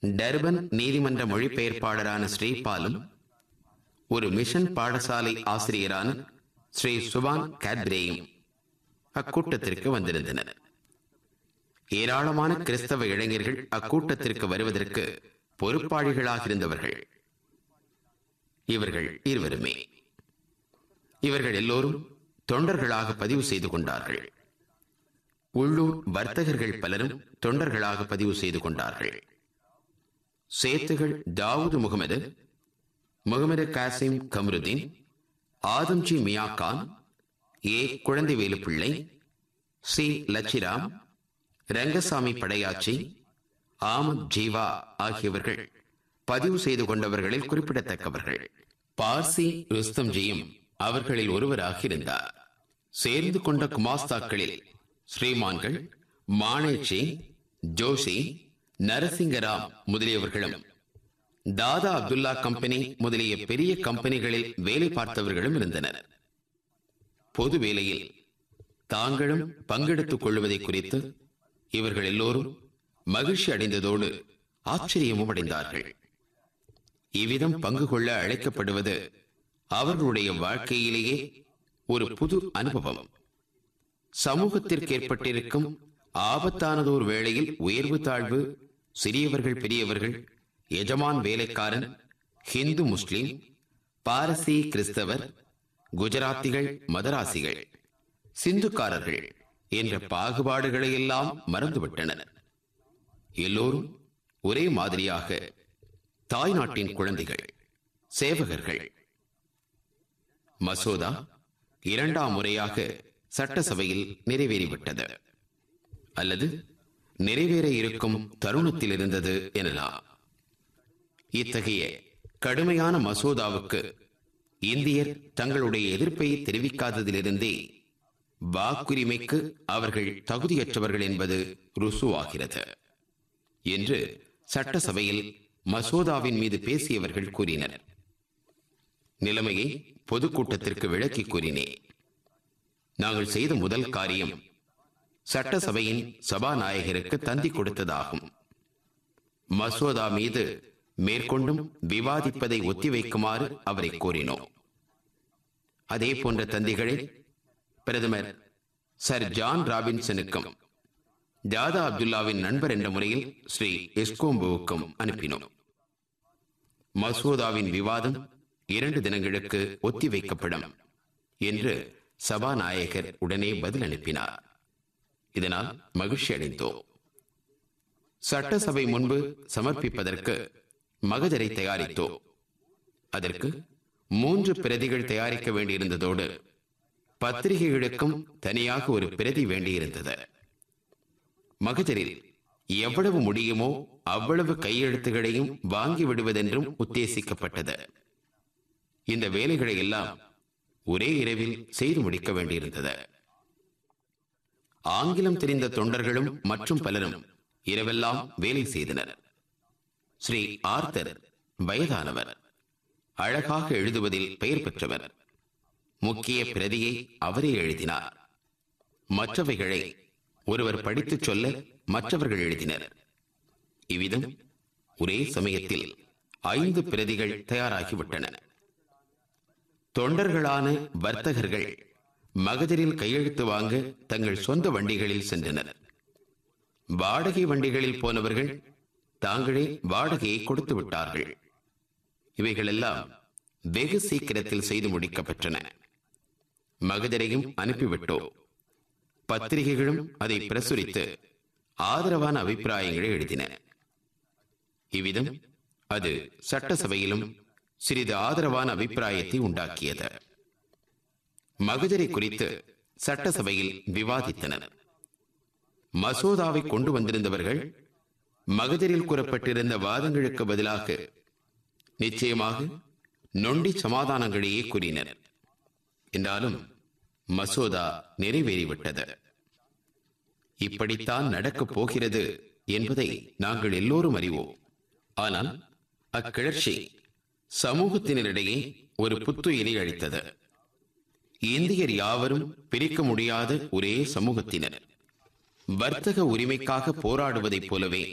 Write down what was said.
Durban நீதிமன்ற மொழிபெயர்ப்பாளரான ஸ்ரீபாலும் ஒரு mission பாடசாலை ஆசிரியரான ஸ்ரீ சுபான் கேத்ரேயும் அக்கூட்டத்திற்கு வந்திருந்தனர் ஏராளமான கிறிஸ்தவ இளைஞர்கள் அக்கூட்டத்திற்கு வருவதற்கு பொறுப்பாளிகளாக இருந்தவர்கள் இவர்கள் இருவருமே இவர்கள் எல்லோரும் தொண்டர்களாக பதிவு செய்து கொண்டார்கள் உள்ளூர் வர்த்தகர்கள் பலரும் தொண்டர்களாக பதிவு செய்து கொண்டார்கள் சேத்துகள் தாவூது முகமது முகமது காசிம் கமருதீன் ஆதம்ஜி மியா கான் ஏ குழந்தைவேலு பிள்ளை சி லட்சிராம் ரங்கசாமி படையாச்சி ஆமத் ஜீவா ஆகியவர்கள் பதிவு செய்து கொண்டவர்களில் குறிப்பிடத்தக்கவர்கள் பார்சி ருஸ்தம்ஜியும் அவர்களில் ஒருவராக இருந்தார் சேர்ந்து கொண்ட குமாஸ்தாக்களில் ஸ்ரீமான்கள் மானேச்சி ஜோஷி நரசிங்கராம் முதலியவர்களும் தாதா அப்துல்லா கம்பெனி முதலிய பெரிய கம்பெனிகளில் வேலை பார்த்தவர்களும் இருந்தனர் பொது வேலையில் தாங்களும் பங்கெடுத்துக் கொள்வதை குறித்து இவர்கள் எல்லோரும் மகிழ்ச்சி அடைந்ததோடு ஆச்சரியமும் அடைந்தார்கள் இவ்விதம் பங்கு கொள்ள அழைக்கப்படுவது அவர்களுடைய வாழ்க்கையிலேயே ஒரு புது அனுபவம் சமூகத்திற்கு ஏற்பட்டிருக்கும் ஆபத்தானதோர் வேளையில் உயர்வு தாழ்வு சிறியவர்கள் பெரியவர்கள் எஜமான் வேலைக்காரன் ஹிந்து முஸ்லிம் பாரசி கிறிஸ்தவர் குஜராத்திகள் மதராசிகள் சிந்துக்காரர்கள் என்ற பாகுபாடுகளை எல்லாம் மறந்துவிட்டனர் எல்லோரும் ஒரே மாதிரியாக தாய் நாட்டின் குழந்தைகள் சேவகர்கள் மசோதா இரண்டாம் முறையாக சட்டசபையில் நிறைவேறிவிட்டது அல்லது நிறைவேற இருக்கும் தருணத்தில் இருந்தது எனலாம் இத்தகைய கடுமையான மசோதாவுக்கு இந்தியர் தங்களுடைய எதிர்ப்பை தெரிவிக்காததிலிருந்தே வாக்குரிமைக்கு அவர்கள் தகுதியற்றவர்கள் என்பது ருசுவாகிறது என்று சட்டசபையில் மசோதாவின் மீது பேசியவர்கள் கூறினர் நிலைமையை பொதுக்கூட்டத்திற்கு விளக்கி கூறினேன் நாங்கள் செய்த முதல் காரியம் சட்டசபையின் சபாநாயகருக்கு தந்தி கொடுத்ததாகும் மசோதா மீது மேற்கொண்டும் விவாதிப்பதை ஒத்திவைக்குமாறு அவரை கோரினோம் அதே போன்ற தந்திகளை பிரதமர் சர் ஜான் ராபின்சனுக்கும் தாதா அப்துல்லாவின் நண்பர் என்ற முறையில் ஸ்ரீ எஸ்கோம்புவுக்கும் அனுப்பினோம் மசோதாவின் விவாதம் இரண்டு தினங்களுக்கு ஒத்திவைக்கப்படும் என்று சபாநாயகர் உடனே பதில் அனுப்பினார் இதனால் மகிழ்ச்சி அடைந்தோம் சட்டசபை முன்பு சமர்ப்பிப்பதற்கு மகஜரை தயாரித்தோம் அதற்கு மூன்று பிரதிகள் தயாரிக்க வேண்டியிருந்ததோடு பத்திரிகைகளுக்கும் தனியாக ஒரு பிரதி வேண்டியிருந்தது மகஜரில் எவ்வளவு முடியுமோ அவ்வளவு கையெழுத்துகளையும் வாங்கி விடுவதென்றும் உத்தேசிக்கப்பட்டது இந்த வேலைகளை எல்லாம் ஒரே இரவில் செய்து முடிக்க வேண்டியிருந்தது ஆங்கிலம் தெரிந்த தொண்டர்களும் மற்றும் பலரும் இரவெல்லாம் வேலை செய்தனர் ஸ்ரீ ஆர்த்தர் வயதானவர் அழகாக எழுதுவதில் பெயர் பெற்றவர் முக்கிய பிரதியை அவரே எழுதினார் மற்றவைகளை ஒருவர் படித்துச் சொல்ல மற்றவர்கள் எழுதினர் இவ்விதம் ஒரே சமயத்தில் ஐந்து பிரதிகள் தயாராகிவிட்டன தொண்டர்களான வர்த்தகர்கள் மகஜரில் கையெழுத்து வாங்க தங்கள் சொந்த வண்டிகளில் சென்றனர் வாடகை வண்டிகளில் போனவர்கள் தாங்களே வாடகையை கொடுத்து விட்டார்கள் இவைகளெல்லாம் வெகு சீக்கிரத்தில் செய்து முடிக்கப்பட்டன மகஜரையும் அனுப்பிவிட்டோம் பத்திரிகைகளும் அதை பிரசுரித்து ஆதரவான அபிப்பிராயங்களை எழுதின இவ்விதம் அது சட்டசபையிலும் சிறிது ஆதரவான அபிப்பிராயத்தை உண்டாக்கியது மகஜரை குறித்து சட்டசபையில் விவாதித்தனர் மசோதாவை கொண்டு வந்திருந்தவர்கள் மகஜரில் கூறப்பட்டிருந்த வாதங்களுக்கு பதிலாக நிச்சயமாக நொண்டி சமாதானங்களையே கூறினர் என்றாலும் மசோதா நிறைவேறிவிட்டது இப்படித்தான் நடக்கப் போகிறது என்பதை நாங்கள் எல்லோரும் அறிவோம் ஆனால் அக்கிளர்ச்சி சமூகத்தினரிடையே ஒரு புத்துயிரை அளித்தது இந்தியர் யாவரும் பிரிக்க முடியாத ஒரே சமூகத்தினர் வர்த்தக உரிமைக்காக போராடுவதைப் போலவே